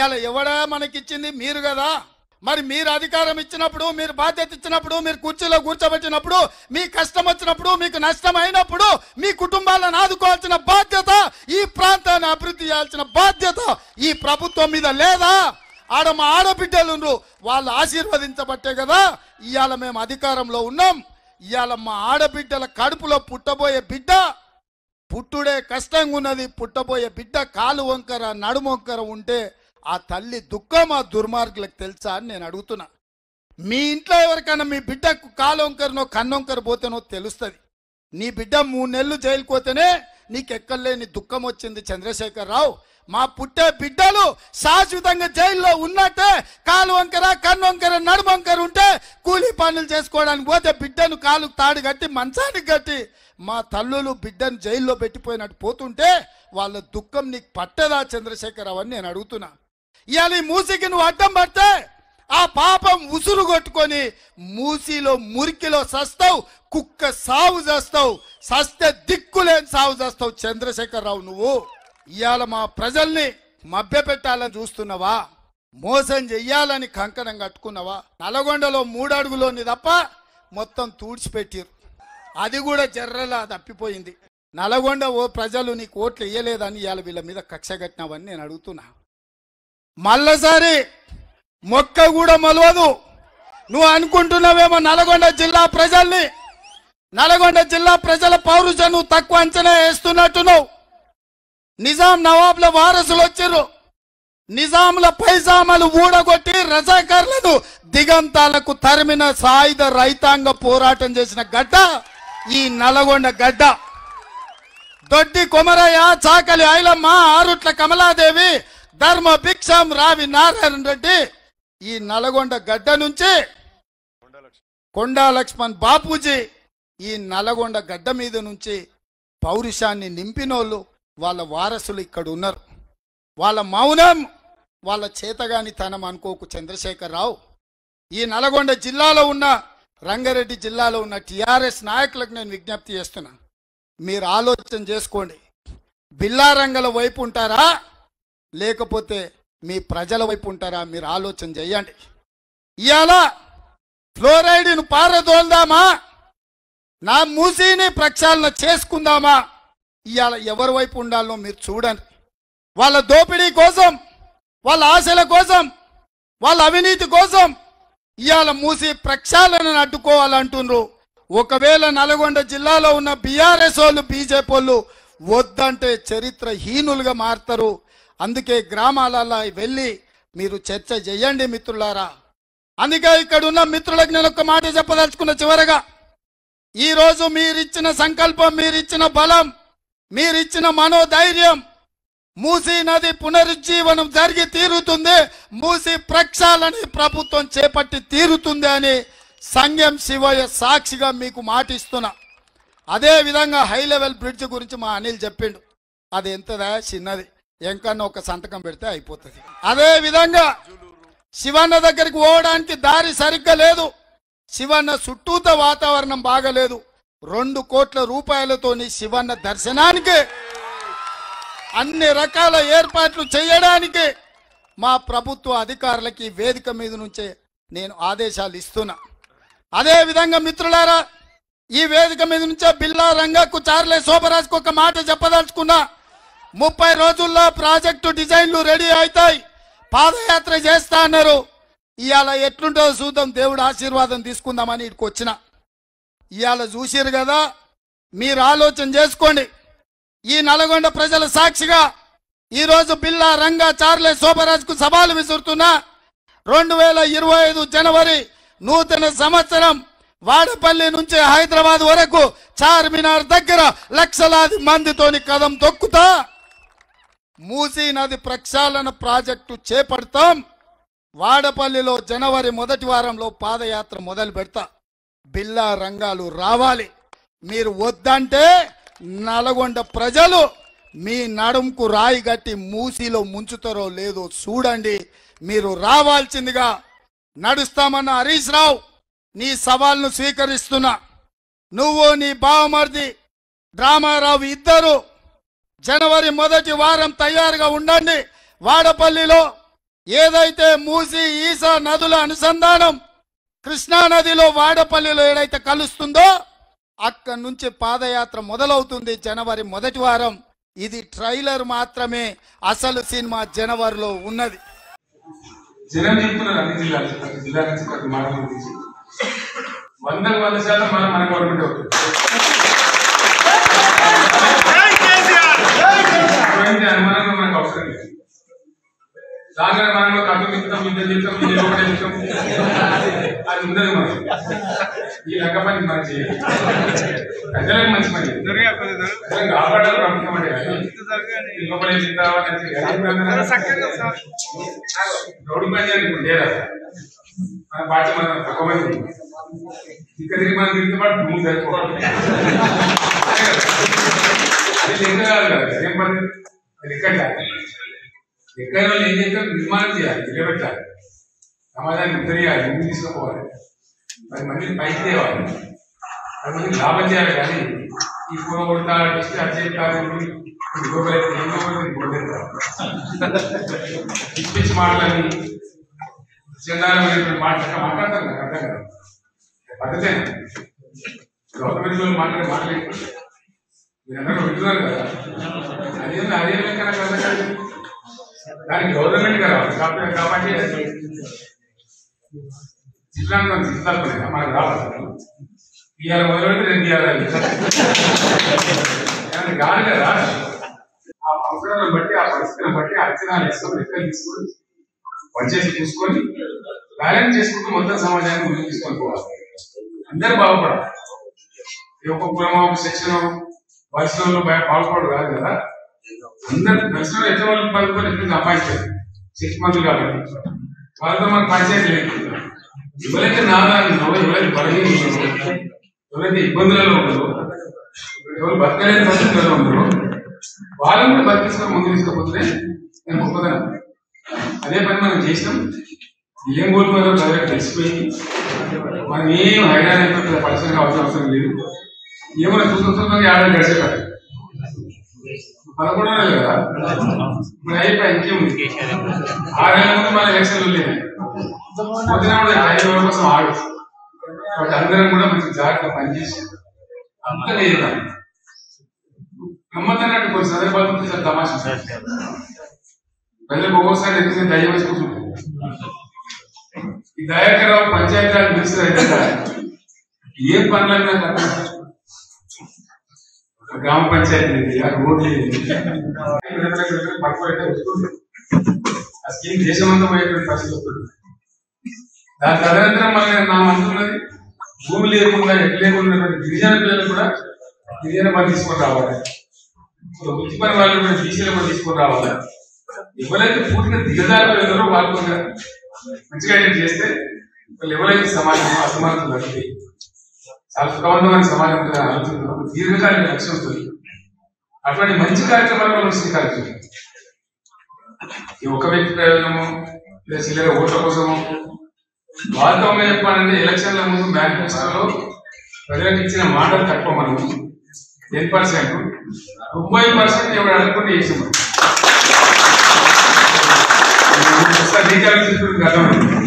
ఇవాళ ఎవడా మనకిచ్చింది మీరు కదా మరి మీరు అధికారం ఇచ్చినప్పుడు మీరు బాధ్యత ఇచ్చినప్పుడు మీరు కుర్చీలో కూర్చోబెట్టినప్పుడు మీ కష్టం వచ్చినప్పుడు మీకు నష్టం అయినప్పుడు మీ కుటుంబాలను ఆదుకోవాల్సిన బాధ్యత ఈ ప్రాంతాన్ని అభివృద్ధి చేయాల్సిన బాధ్యత ఈ ప్రభుత్వం మీద లేదా ఆడ మా ఆడబిడ్డలు వాళ్ళు ఆశీర్వదించబట్టే కదా ఇవాళ మేము అధికారంలో ఉన్నాం ఇవాళ మా ఆడబిడ్డల కడుపులో పుట్టబోయే బిడ్డ పుట్టుడే కష్టంగా ఉన్నది పుట్టబోయే బిడ్డ కాలు వంకర నడుము వంకర ఉంటే ఆ తల్లి దుఃఖం ఆ దుర్మార్గులకు తెలుసా అని నేను అడుగుతున్నా మీ ఇంట్లో ఎవరికైనా మీ బిడ్డకు కాలు వంకరనో కన్నొంకర పోతేనో తెలుస్తుంది నీ బిడ్డ మూడు నెలలు జైలుకు పోతేనే నీకు ఎక్కడలేని దుఃఖం వచ్చింది చంద్రశేఖర్ రావు మా పుట్టే బిడ్డలు శాశ్వతంగా జైల్లో ఉన్నట్టే కాలు వంకర కన్ను వంకర నడుము వంకర ఉంటే కూలీ పనులు చేసుకోవడానికి పోతే బిడ్డను కాలు తాడు కట్టి మంచానికి కట్టి మా తల్లులు బిడ్డను జైల్లో పెట్టిపోయినట్టు పోతుంటే వాళ్ళ దుఃఖం నీకు పట్టదా చంద్రశేఖర్ అని నేను అడుగుతున్నా ఇవాళ ఈ మూసికి నువ్వు అడ్డం పడితే ఆ పాపం ఉసురు కొట్టుకొని మూసిలో మురికిలో సస్తావు కుక్క సావు చేస్తావు సస్తే దిక్కులేని సావు చేస్తావు చంద్రశేఖర్ రావు నువ్వు ఇవాళ మా ప్రజల్ని మభ్యపెట్టాలని చూస్తున్నావా మోసం చెయ్యాలని కంకణం కట్టుకున్నావా నల్గొండలో మూడు అడుగులోని తప్ప మొత్తం తూడ్చిపెట్టిరు అది కూడా జర్రలా తప్పిపోయింది నల్గొండ ఓ ప్రజలు నీకు ఓట్లు వేయలేదని ఇవాళ వీళ్ళ మీద కక్ష కట్టినావని నేను అడుగుతున్నా మళ్ళసారి మొక్క కూడా మొలవదు నువ్వు అనుకుంటున్నావేమో నల్గొండ జిల్లా ప్రజల్ని నల్గొండ జిల్లా ప్రజల పౌరుషం నువ్వు తక్కువ అంచనా వేస్తున్నట్టున్నావు నిజాం నవాబ్ల వారసులు వచ్చిర్రు నిజాంల పైజామలు ఊడగొట్టి రజాకర్లను దిగంతాలకు తరిమిన సాయుధ రైతాంగ పోరాటం చేసిన గడ్డ ఈ నల్గొండ గడ్డ దొడ్డి కొమరయ్య చాకలి ఐలమ్మ ఆరుట్ల కమలాదేవి ధర్మ భిక్షం రావి నారాయణ రెడ్డి ఈ నల్గొండ గడ్డ నుంచి కొండా లక్ష్మణ్ బాపూజీ ఈ నల్గొండ గడ్డ మీద నుంచి పౌరుషాన్ని నింపినోళ్ళు వాళ్ళ వారసులు ఇక్కడ ఉన్నారు వాళ్ళ మౌనం వాళ్ళ చేతగానితనం అనుకోకు చంద్రశేఖర్ రావు ఈ నల్గొండ జిల్లాలో ఉన్న రంగారెడ్డి జిల్లాలో ఉన్న టిఆర్ఎస్ నాయకులకు నేను విజ్ఞప్తి చేస్తున్నా మీరు ఆలోచన చేసుకోండి బిల్లారంగల వైపు ఉంటారా లేకపోతే మీ ప్రజల వైపు ఉంటారా మీరు ఆలోచన చేయండి ఇవాళ ఫ్లోరైడ్ను పారదోల్దామా నా మూసీని ప్రక్షాళన చేసుకుందామా ఇవాళ ఎవరి వైపు ఉండాలో మీరు చూడండి వాళ్ళ దోపిడీ కోసం వాళ్ళ ఆశల కోసం వాళ్ళ అవినీతి కోసం ఇవాళ మూసి ప్రక్షాళనను అడ్డుకోవాలంటుండ్రు ఒకవేళ నల్గొండ జిల్లాలో ఉన్న బీఆర్ఎస్ వాళ్ళు బీజేపీ వాళ్ళు వద్దంటే చరిత్ర హీనులుగా మారుతారు అందుకే గ్రామాలలో వెళ్ళి మీరు చర్చ చేయండి మిత్రులారా అందుకే ఇక్కడ ఉన్న మిత్రులకు నేను ఒక మాట చెప్పదలుచుకున్న చివరగా ఈ రోజు మీరిచ్చిన సంకల్పం మీరిచ్చిన బలం మీరిచ్చిన మనోధైర్యం మూసీ నది పునరుజ్జీవనం జరిగి తీరుతుంది మూసీ ప్రక్షాళన ప్రభుత్వం చేపట్టి తీరుతుంది అని సంఘం శివయ్య సాక్షిగా మీకు మాటిస్తున్నా అదే విధంగా హై లెవెల్ బ్రిడ్జ్ గురించి మా అనిల్ చెప్పిండు అది ఎంతదా చిన్నది ఎంకన్నా ఒక సంతకం పెడితే అయిపోతుంది అదే విధంగా శివన్న దగ్గరికి పోవడానికి దారి సరిగ్గా లేదు శివన్న చుట్టూత వాతావరణం బాగలేదు రెండు కోట్ల రూపాయలతోని శివన్న దర్శనానికి అన్ని రకాల ఏర్పాట్లు చేయడానికి మా ప్రభుత్వ అధికారులకి వేదిక మీద నుంచే నేను ఆదేశాలు ఇస్తున్నా అదే విధంగా మిత్రులారా ఈ వేదిక మీద నుంచే బిల్లా రంగకు చార్లే శోభరాజ్కు ఒక మాట చెప్పదలుచుకున్నా ముప్పై రోజుల్లో ప్రాజెక్టు డిజైన్లు రెడీ అవుతాయి పాదయాత్ర చేస్తా అన్నారు ఇవాళ ఎట్లుంటుందో చూద్దాం దేవుడు ఆశీర్వాదం తీసుకుందామని ఇక్కడికి వచ్చిన ఇవాళ చూసిరు కదా మీరు ఆలోచన చేసుకోండి ఈ నల్గొండ ప్రజల సాక్షిగా ఈరోజు బిల్లా రంగా చార్లే శోభరాజ్కు సవాలు విసురుతున్నా రెండు వేల ఇరవై ఐదు జనవరి నూతన సంవత్సరం వాడపల్లి నుంచి హైదరాబాద్ వరకు చార్మినార్ దగ్గర లక్షలాది మందితోని కదం తొక్కుతా మూసీ నది ప్రక్షాళన ప్రాజెక్టు చేపడతాం వాడపల్లిలో జనవరి మొదటి వారంలో పాదయాత్ర మొదలు పెడతా బిల్లా రంగాలు రావాలి మీరు వద్దంటే నల్గొండ ప్రజలు మీ నడుంకు రాయి గట్టి మూసీలో ముంచుతారో లేదో చూడండి మీరు రావాల్సిందిగా నడుస్తామన్న హరీష్ రావు నీ సవాల్ను స్వీకరిస్తున్నా నువ్వు నీ బావమర్ది డ్రామారావు ఇద్దరు జనవరి మొదటి వారం తయారుగా ఉండండి వాడపల్లిలో ఏదైతే మూసి ఈసా నదుల అనుసంధానం కృష్ణా నదిలో వాడపల్లిలో ఏదైతే కలుస్తుందో అక్కడి నుంచి పాదయాత్ర మొదలవుతుంది జనవరి మొదటి వారం ఇది ట్రైలర్ మాత్రమే అసలు సినిమా జనవరిలో ఉన్నది జనం చెప్తున్నారు అన్ని జిల్లాలు ప్రతి జిల్లా నుంచి ప్రతి మండలం నుంచి వందకు వంద శాతం మన మన గవర్నమెంట్ అవుతుంది ఎటువంటి అనుమానం మనకు అవసరం లేదు రాగానే మనం కట్టు తిప్పుతాం యుద్ధం చెప్తాం ఇది ఒకటే చెప్తాం అది ఉండదు మనం ఈ లెక్క పని మనం చేయాలి ప్రజలకు మంచి పని ప్రజలను కాపాడాలి ప్రభుత్వం అంటే కాదు. లోపలే తింటావా రౌడీ పని చేయాలి ఇప్పుడు లేదా మన పార్టీ మన తక్కువ మంది ఉంది. ఇక్కడ తిరిగి మనం తిరిగితే పాటు నువ్వు సరిపోవాలి అది లెక్క కాదు కదా ఏం పని అది లెక్క కాదు లెక్క అయిన వాళ్ళు ఏం చేస్తారు నిర్మాణం చేయాలి నిలబెట్టాలి సమాజాన్ని ఉత్తరేయాలి ముందు తీసుకుపోవాలి పది మందిని పైకి తేవాలి పది మందికి లాభం చేయాలి కానీ ఈ కూర కొడతా ఇస్తే అది చేస్తారు ఇంకొకరు పిచ్చి పిచ్చి మాటలని చందాలమైనటువంటి మాటలు మాట్లాడతారు నాకు అర్థం కాదు పద్ధతే గవర్నమెంట్ వాళ్ళు మాట్లాడే మాటలే మీరందరూ వింటున్నారు కదా అదే అదే లెక్క నాకు అర్థం కాదు దానికి గవర్నమెంట్ కదా కాబట్టి కాబట్టి చిత్రాంగం చిత్రాలు మనకు రావాలి ఇవాళ మొదలుపెట్టి రేపు ఇవ్వాలి కానీ కాదు కదా ఆ అవసరాలను బట్టి ఆ పరిస్థితులను బట్టి ఆ అంచనాలు వేసుకొని లెక్కలు తీసుకొని వచ్చేసి చూసుకొని బ్యాలెన్స్ చేసుకుంటూ మొత్తం సమాజాన్ని ముందుకు తీసుకొని పోవాలి అందరూ బాగుపడాలి ఈ ఒక్క కులమో ఒక సెక్షన్ పరిశ్రమలో బాగుపడదు కాదు కదా అందరు పరిశ్రమలు ఎట్లా వాళ్ళు పలుకొని ఎట్లా సంపాదించారు సిక్స్ మంత్లు కాబట్టి వాళ్ళతో మనకు పంచాయతీ లేదు ఎవరైతే నాదాలు ఎవరైతే బలహీన ఎవరైతే ఇబ్బందులలో ఉన్నారో ఎవరు బతకలేని పరిస్థితుల్లో ఉన్నారో వాళ్ళని కూడా బతికించుకొని ముందు తీసుకపోతే నేను గొప్పదనం అదే పని మనం చేసినాం ఏం కోల్పోయారో ప్రజలకు తెలిసిపోయింది మనం ఏం హైరాణ అయిపోతుంది పరిశ్రమ కావాల్సిన అవసరం లేదు ఏమైనా చూసిన చూసిన ఏడాది గడిచేటారు పదకొండు నెలలు కదా ఇప్పుడు అయిపోయి ఇంకేముంది ఆరేళ్ళ ముందు మన ఎలక్షన్లు లేదు పొద్దున కూడా ఐదు రోజుల కోసం ఆడు కాబట్టి అందరం కూడా మంచి జాగ్రత్త పనిచేసి అంత లేదు గమ్మత్తన్నట్టు కొన్ని సందర్భాలు ఉంటే చాలా తమాషా ప్రజలకు ఒక్కోసారి ఎక్కువ దయ వచ్చి కూర్చుంటారు ఈ దయాకరావు పంచాయతీరాజ్ మినిస్టర్ అయితే కదా, ఏ పనులైనా నాకు అర్థం కాదు. ఒక గ్రామ పంచాయతీ ఉంది, ఆ రోడ్లు ఏంది, పడిపోయితే వస్తుంది ఆ స్కీమ్ దేశమంతా పోయేటువంటి పరిస్థితి వస్తుంది దాని తదనంతరం మన నా మంత్రున్నది భూమి లేకుండా ఎట్లా లేకుండా గిరిజన పిల్లలు కూడా గిరిజన పని తీసుకొని రావాలి ఇప్పుడు వృత్తి పని వాళ్ళు కూడా బీసీలు కూడా తీసుకొని రావాలి ఎవరైతే పూర్తిగా దిగజారులు ఎవరో వాళ్ళు కూడా మంచిగా ఐడెంట్ చేస్తే వాళ్ళు ఎవరైతే సమాజం అసమానతలు తగ్గుతాయి చాలా సుఖవంతమైన సమాజం ఉంటుంది అని ఆలోచిస్తున్నాం దీర్ఘకాలిక లక్ష్యం ఉంటుంది అటువంటి మంచి కార్యక్రమాలు మనం శ్రీకారం చేయాలి. ఈ ఒక వ్యక్తి ప్రయోజనము లేదా చిల్లర ఓట్ల కోసము వాస్తవంగా చెప్పాలంటే ఎలక్షన్ల ముందు మేనిఫెస్టోలో ప్రజలకు ఇచ్చిన మాటలు తక్కువ మనం టెన్ పర్సెంట్ ముప్పై పర్సెంట్ ఎవరు అనుకుంటే చేసాం ఒకసారి డీటెయిల్స్ ఇప్పుడు గతం